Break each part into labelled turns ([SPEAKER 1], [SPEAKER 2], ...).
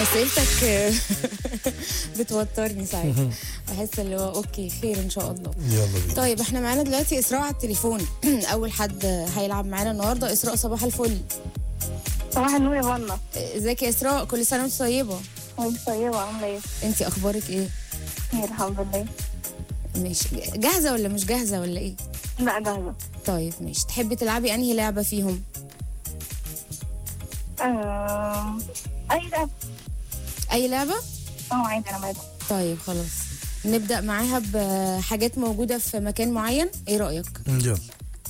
[SPEAKER 1] اسئلتك بتوترني ساعات بحس اللي هو اوكي خير ان شاء الله
[SPEAKER 2] يلا بينا
[SPEAKER 1] طيب احنا معانا دلوقتي اسراء على التليفون اول حد هيلعب معانا النهارده اسراء صباح الفل
[SPEAKER 3] صباح النور يا فنا
[SPEAKER 1] ازيك يا اسراء كل سنه وانت طيبه
[SPEAKER 3] وانت طيبة عاملة ايه؟
[SPEAKER 1] انت اخبارك ايه
[SPEAKER 3] خير الحمد لله
[SPEAKER 1] ماشي جاهزه ولا مش جاهزه ولا ايه
[SPEAKER 3] لا جاهزة
[SPEAKER 1] طيب ماشي تحبي تلعبي انهي لعبه فيهم
[SPEAKER 3] آم، أي لعبة
[SPEAKER 1] اي لعبه
[SPEAKER 3] اه عادي أنا معاك
[SPEAKER 1] طيب خلاص نبدا معاها بحاجات موجوده في مكان معين ايه رايك
[SPEAKER 2] يلا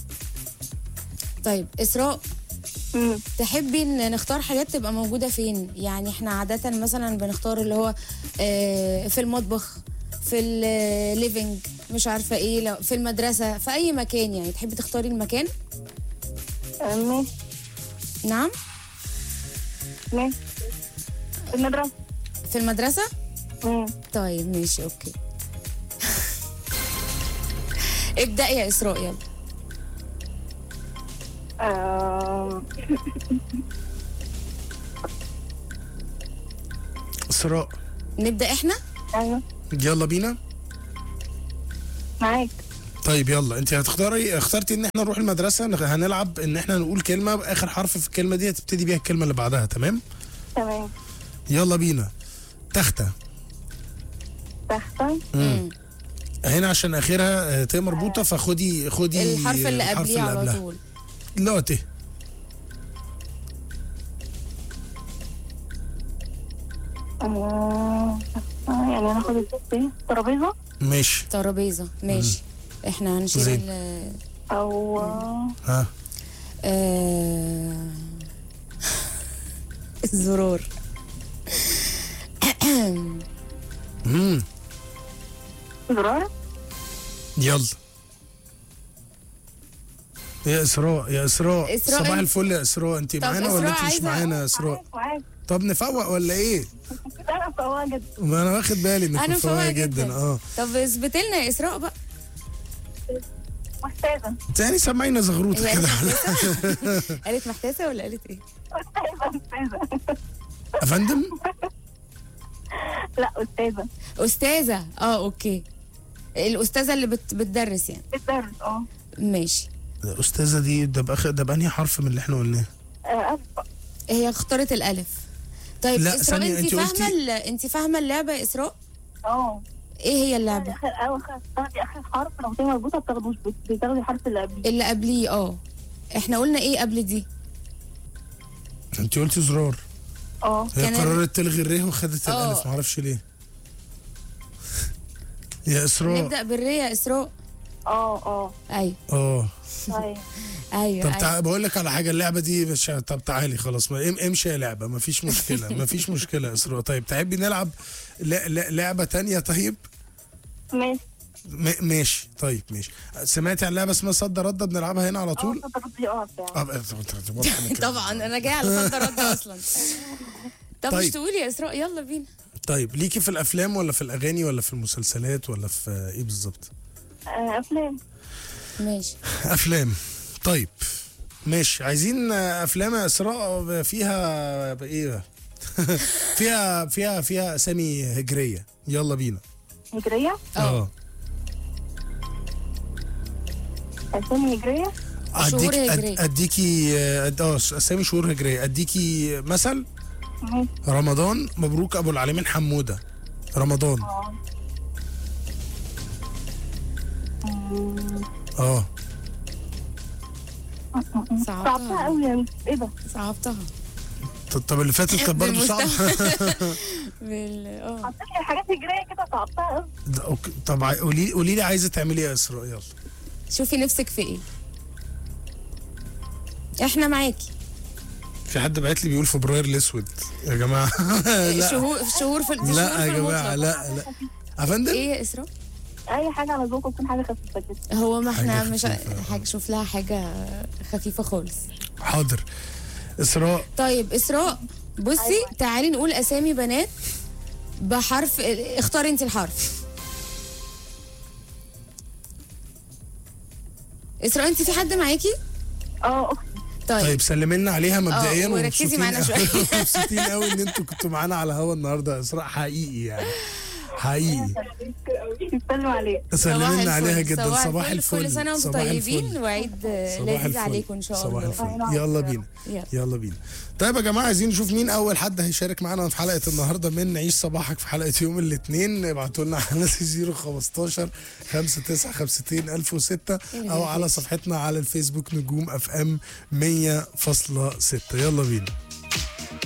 [SPEAKER 1] طيب اسراء
[SPEAKER 3] أمم،
[SPEAKER 1] تحبي ان نختار حاجات تبقى موجوده فين يعني احنا عاده مثلا بنختار اللي هو آه، في المطبخ في الليفينج مش عارفه ايه لو في المدرسه في اي مكان يعني تحبي تختاري المكان
[SPEAKER 3] آم، ماشي
[SPEAKER 1] نعم
[SPEAKER 3] ماشي المدرسة
[SPEAKER 1] في المدرسه
[SPEAKER 3] أمم،
[SPEAKER 1] طيب ماشي اوكي ابدأي يا اسراء يلا
[SPEAKER 3] آم،
[SPEAKER 2] اسراء
[SPEAKER 1] نبدا احنا
[SPEAKER 3] أيوه
[SPEAKER 2] يلا بينا
[SPEAKER 3] معاك
[SPEAKER 2] طيب يلا انت هتختاري اخترتي ان احنا نروح المدرسه نخ- هنلعب ان احنا نقول كلمه اخر حرف في الكلمه دي هتبتدي بيها الكلمه اللي بعدها تمام
[SPEAKER 3] تمام
[SPEAKER 2] يلا بينا تختة
[SPEAKER 3] تختة
[SPEAKER 1] مم.
[SPEAKER 2] هنا عشان اخرها آه، ت مربوطه فخدي خدي
[SPEAKER 1] الحرف اللي قبليه على
[SPEAKER 2] قبلها.
[SPEAKER 1] طول
[SPEAKER 2] لا ت
[SPEAKER 3] آم، تختة، يعني هناخد الست ترابيزة
[SPEAKER 2] ماشي
[SPEAKER 1] ترابيزه ماشي احنا هنشيل
[SPEAKER 2] زين.
[SPEAKER 1] ال-
[SPEAKER 3] أو آه،
[SPEAKER 2] ها
[SPEAKER 1] آه، الزرار
[SPEAKER 2] امم
[SPEAKER 3] زرار
[SPEAKER 2] يلا يا اسراء يا اسراء
[SPEAKER 1] إسراء
[SPEAKER 2] صباح
[SPEAKER 1] انت-
[SPEAKER 2] الفل يا اسراء انت
[SPEAKER 1] طب
[SPEAKER 2] معانا ولا
[SPEAKER 1] إسراء
[SPEAKER 2] انت مش
[SPEAKER 1] عايزة-
[SPEAKER 2] معانا يا اسراء
[SPEAKER 3] معاك معاك
[SPEAKER 2] طب نفوق ولا ايه
[SPEAKER 3] أنا فواها جدا
[SPEAKER 2] ما انا واخد بالي انك
[SPEAKER 1] انا
[SPEAKER 2] مفوقه
[SPEAKER 1] فوقها
[SPEAKER 2] جدا
[SPEAKER 1] جدا
[SPEAKER 2] اه
[SPEAKER 1] طب اثبتي لنا يا اسراء بقى
[SPEAKER 3] محتاجة
[SPEAKER 2] تاني سمعينا زغروطه
[SPEAKER 1] هي قالت
[SPEAKER 2] كده
[SPEAKER 1] محتاسه قالت محتاسه ولا قالت ايه
[SPEAKER 3] أستاذة أستاذة
[SPEAKER 2] يا فندم
[SPEAKER 3] لا أستاذة
[SPEAKER 1] استاذه اه اوكي الاستاذه اللي بت... بتدرس يعني
[SPEAKER 3] بتدرس اه
[SPEAKER 1] ماشي
[SPEAKER 2] الاستاذه دي ده بأخ... ده بأنهي حرف من اللي احنا قلناه
[SPEAKER 3] آه، أسفة
[SPEAKER 1] هي اختارت الالف طيب
[SPEAKER 2] لا،
[SPEAKER 1] اسراء
[SPEAKER 2] ثانية،
[SPEAKER 1] انت
[SPEAKER 2] أنت
[SPEAKER 1] فاهمه
[SPEAKER 2] قلتي-
[SPEAKER 1] ال... انت فاهمه اللعبه يا اسراء
[SPEAKER 3] اه
[SPEAKER 1] ايه هي اللعبه
[SPEAKER 3] اخر اول خ- تاخدي اخر حرف لو هي مربوطه بتاخدوش بت- بتاخدي الحرف اللي قبليه
[SPEAKER 1] اللي قبليه اه احنا قلنا ايه قبل دي
[SPEAKER 2] انت قلتي زرار
[SPEAKER 3] اه
[SPEAKER 2] هي
[SPEAKER 1] كان-
[SPEAKER 2] قررت تلغي الره وخدت
[SPEAKER 1] آه.
[SPEAKER 2] الالف معرفش ليه يا اسراء
[SPEAKER 1] نبدا بالري يا اسراء
[SPEAKER 3] اه اه
[SPEAKER 1] ايوه
[SPEAKER 2] اه
[SPEAKER 3] طيب
[SPEAKER 1] ايوه
[SPEAKER 2] طب
[SPEAKER 1] أيوة.
[SPEAKER 2] تع... بقول لك على حاجه اللعبه دي مش طب تعالي خلاص ما... ام... امشي يا لعبه ما فيش مشكله ما فيش مشكله يا اسراء طيب تحبي نلعب ل... ل... لعبه تانية طيب
[SPEAKER 3] ماشي
[SPEAKER 2] م... ماشي طيب ماشي سمعتي عن لعبه اسمها صد رده بنلعبها هنا على
[SPEAKER 3] اه
[SPEAKER 2] طول
[SPEAKER 3] تاخدي اه بتاع
[SPEAKER 2] آه، آه، طب- طب- طب-
[SPEAKER 1] طبعا انا جايه على صد رد اصلا طب مش
[SPEAKER 2] طيب.
[SPEAKER 1] تقولي يا اسراء يلا بينا
[SPEAKER 2] طيب ليكي في الافلام ولا في الاغاني ولا في المسلسلات ولا في ايه بالظبط
[SPEAKER 3] آه، افلام
[SPEAKER 1] ماشي
[SPEAKER 2] افلام طيب ماشي عايزين افلام يا اسراء فيها ايه فيها فيها فيها اسامي هجريه يلا بينا
[SPEAKER 3] هجريه
[SPEAKER 1] اه
[SPEAKER 3] اسامي هجريه
[SPEAKER 1] شهور
[SPEAKER 2] اديك
[SPEAKER 1] هجرية.
[SPEAKER 2] أد- اديكي أد- اه اسامي شهور هجريه اديكي مثل
[SPEAKER 3] ماشي
[SPEAKER 2] رمضان مبروك ابو العالمين حموده رمضان
[SPEAKER 3] اه
[SPEAKER 2] اه
[SPEAKER 1] صعبتها.
[SPEAKER 3] صعبتها قوي يعني ايه ده
[SPEAKER 1] صعبتها
[SPEAKER 2] طب- طب اللي فاتت كانت برضه صعبه
[SPEAKER 1] بال اه
[SPEAKER 3] حطيت لي حاجات هجريه كده صعبتها قوي
[SPEAKER 2] ده أوكي. طب عاي- قولي قولي لي عايزه تعملي ايه يا اسراء يلا
[SPEAKER 1] شوفي نفسك في ايه احنا معاكي
[SPEAKER 2] في حد بعت لي بيقول فبراير الاسود يا جماعه لا
[SPEAKER 1] شهور شهور في دي شهور
[SPEAKER 2] لا
[SPEAKER 1] في
[SPEAKER 2] يا جماعه
[SPEAKER 1] المطلق.
[SPEAKER 2] لا لا يا فندم
[SPEAKER 1] ايه يا اسراء
[SPEAKER 3] اي حاجه على ذوقك تكون حاجه خفيفه كده
[SPEAKER 1] هو ما احنا
[SPEAKER 2] حاجة
[SPEAKER 1] مش
[SPEAKER 2] خفيفة.
[SPEAKER 1] حاجه شوف لها حاجه خفيفه خالص
[SPEAKER 2] حاضر اسراء
[SPEAKER 1] طيب اسراء بصي
[SPEAKER 3] أيوة.
[SPEAKER 1] تعالي نقول اسامي بنات بحرف اختاري انت الحرف اسراء انت في حد معاكي
[SPEAKER 3] اه اختي
[SPEAKER 1] طيب.
[SPEAKER 2] طيب سلمي لنا عليها مبدئيا
[SPEAKER 1] وركزي
[SPEAKER 2] ومبسوطين
[SPEAKER 1] معانا
[SPEAKER 2] قوي-
[SPEAKER 1] شوية.
[SPEAKER 2] مبسوطين قوي ان انتوا كنتوا معانا على هوا النهارده يا اسراء حقيقي يعني حقيقي
[SPEAKER 3] بيسلموا عليك
[SPEAKER 2] سلمي
[SPEAKER 1] صباح
[SPEAKER 2] لنا عليها
[SPEAKER 1] الفل،
[SPEAKER 2] جدا صباح الفل
[SPEAKER 1] كل سنه وانتم
[SPEAKER 2] صباح
[SPEAKER 1] طيبين
[SPEAKER 2] الفل.
[SPEAKER 1] وعيد آه،
[SPEAKER 2] صباح
[SPEAKER 1] لذيذ
[SPEAKER 2] الفل.
[SPEAKER 1] عليكم ان شاء
[SPEAKER 2] صباح
[SPEAKER 1] الله
[SPEAKER 2] الفل يلا بينا
[SPEAKER 1] يلا.
[SPEAKER 2] يلا بينا طيب يا جماعه عايزين نشوف مين اول حد هيشارك معانا في حلقه النهارده من نعيش صباحك في حلقه يوم الاثنين ابعتوا لنا على 015 5952 1006 او على صفحتنا على الفيسبوك نجوم اف ام 100.6 يلا بينا